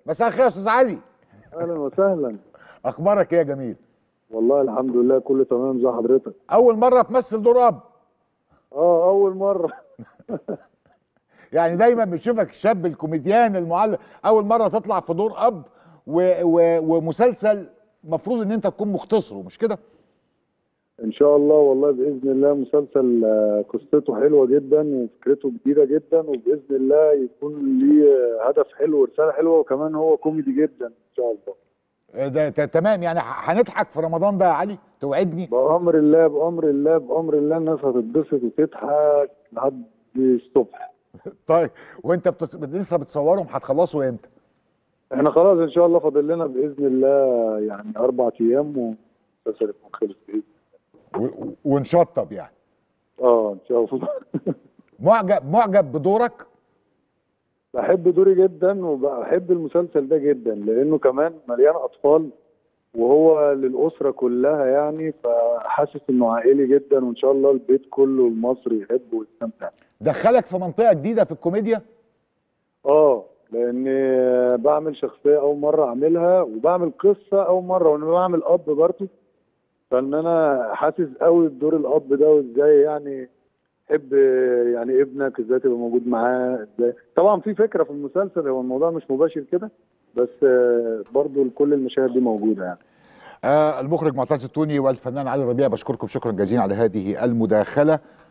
مساء الخير يا استاذ علي اهلا وسهلا اخبارك ايه يا جميل والله الحمد لله كله تمام زي حضرتك اول مره تمثل دور اب اه اول مره يعني دايما بنشوفك الشاب الكوميديان المعلم اول مره تطلع في دور اب و... و... ومسلسل مفروض ان انت تكون مختصره مش كده ان شاء الله والله باذن الله مسلسل آه، قصته حلوه جدا وفكرته جديده جدا وباذن الله يكون ليه آه، هدف حلو ورساله حلوه وكمان هو كوميدي جدا ان شاء الله آه، ده ت- تمام يعني ح- هنضحك في رمضان ده يا علي توعدني بامر الله بامر الله بامر الله الناس هتتبسط وتضحك لحد الصبح طيب وانت بتص... لسه بتصورهم هتخلصوا امتى احنا خلاص ان شاء الله فاضل لنا باذن الله يعني اربع ايام والمسلسل يكون خلص باذن و... و- ونشطب يعني اه ان شاء الله معجب معجب بدورك بحب دوري جدا وبحب المسلسل ده جدا لانه كمان مليان اطفال وهو للاسره كلها يعني فحاسس انه عائلي جدا وان شاء الله البيت كله المصري يحبه ويستمتع دخلك في منطقه جديده في الكوميديا اه لاني بعمل شخصيه اول مره اعملها وبعمل قصه اول مره وانا بعمل اب برضه فان انا حاسس قوي بدور الاب ده وازاي يعني تحب يعني ابنك ازاي تبقى موجود معاه ازاي طبعا في فكره في المسلسل هو الموضوع مش مباشر كده بس آه، برضو كل المشاهد دي موجوده يعني آه المخرج معتز التوني والفنان علي ربيع بشكركم شكرا جزيلا على هذه المداخله